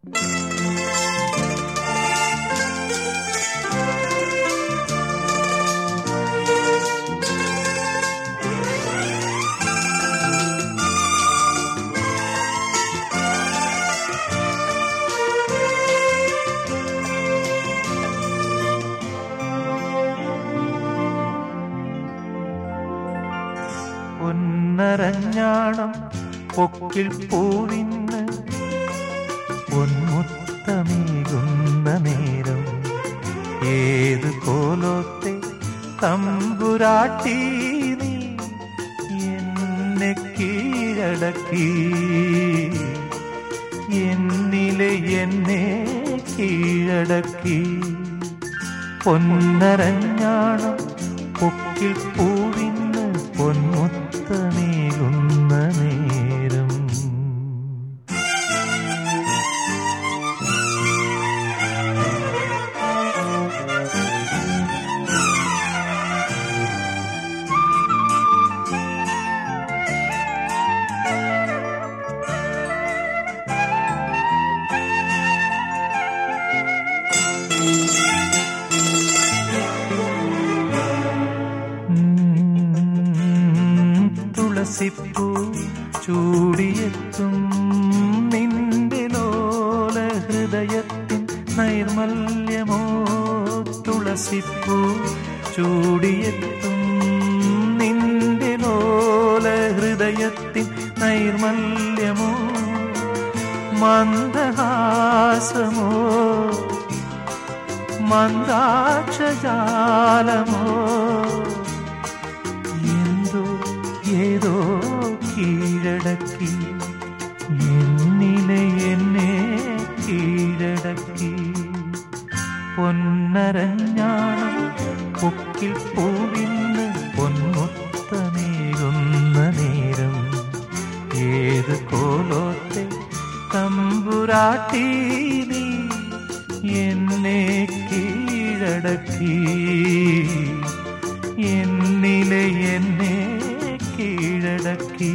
പൊന്നരഞ്ഞാണം പൊക്കിൽ പൂവിന്ന് പൊന്മുത്തമേകുന്ന നേരം ഏത് കോലോത്തെ തമ്പുരാട്ടി നീ എന്നെ കീഴടക്കി എന്നിലെ എന്നെ കീഴടക്കി പൊന്നരഞ്ഞാണം പൊക്കിൽ പൂവിന്ന് പൊന്മുത്തമേകുന്ന നേരം തുളസിപ്പൂ ചൂടിയെത്തും നിന്റെ ലോല ഹൃദയത്തിൻ നൈർമല്യമോ തുളസിപ്പൂ ചൂടിയെത്തും നിന്റെ ലോല ഹൃദയത്തിൻ നൈർമല്യമോ മന്ദഹാസമോ മന്ദാക്ഷജാലമോ എന്തോ ഏതോ കീഴടക്കി എന്നിലെ എന്നെ കീഴടക്കി പൊന്നരഞ്ഞാണം പൊക്കിൽ പൂവിന്ന് പൊന്മുത്തമേകുന്ന നേരം ഏത് കോലോത്തെ തമ്പുരാട്ടി നീ എന്നെ കീഴടക്കി എന്നിലെ എന്നെ കീഴടക്കി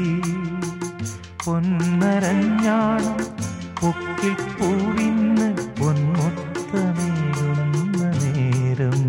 പൊന്നരഞ്ഞാണം പൊക്കിൽ പൂവിന്ന് പൊന്മുത്തമേകുന്ന നേരം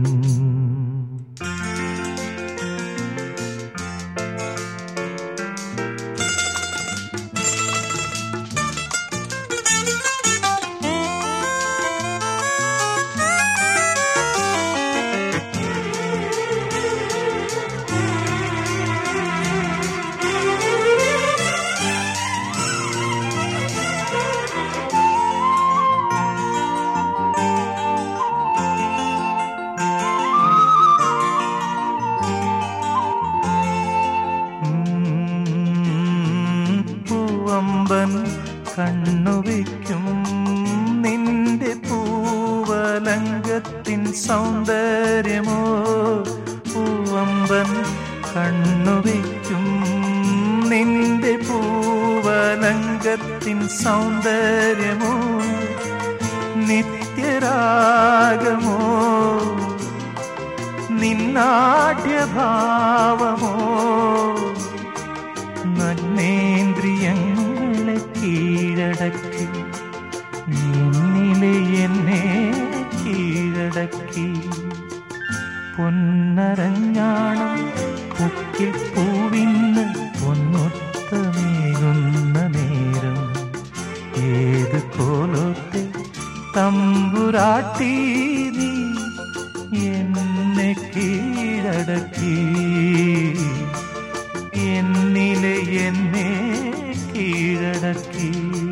പൂവമ്പൻ കണ്ണുവയ്ക്കും നിന്റെ പൂവലങ്കത്തിൻ സൗന്ദര്യമോ പൂവമ്പൻ കണ്ണുവയ്ക്കും നിന്റെ പൂവലങ്കത്തിൻ സൗന്ദര്യമോ നിത്യരാഗമോ നിന്നാട്യഭാവമോ നഗ്നേന്ദ്രിയങ്ങളെ കീഴടക്കി എന്നിലെ എന്നെ കീഴടക്കി പൊന്നരഞ്ഞാണം പൊക്കിൽ പൂവിന്ന് പൊന്നൊത്തമേകുന്ന നേരം ഏത് കോലോത്തെ തമ്പുരാട്ടി നീ എന്നെ കീഴടക്കി എന്നിലെ എന്നെ കീഴടക്കി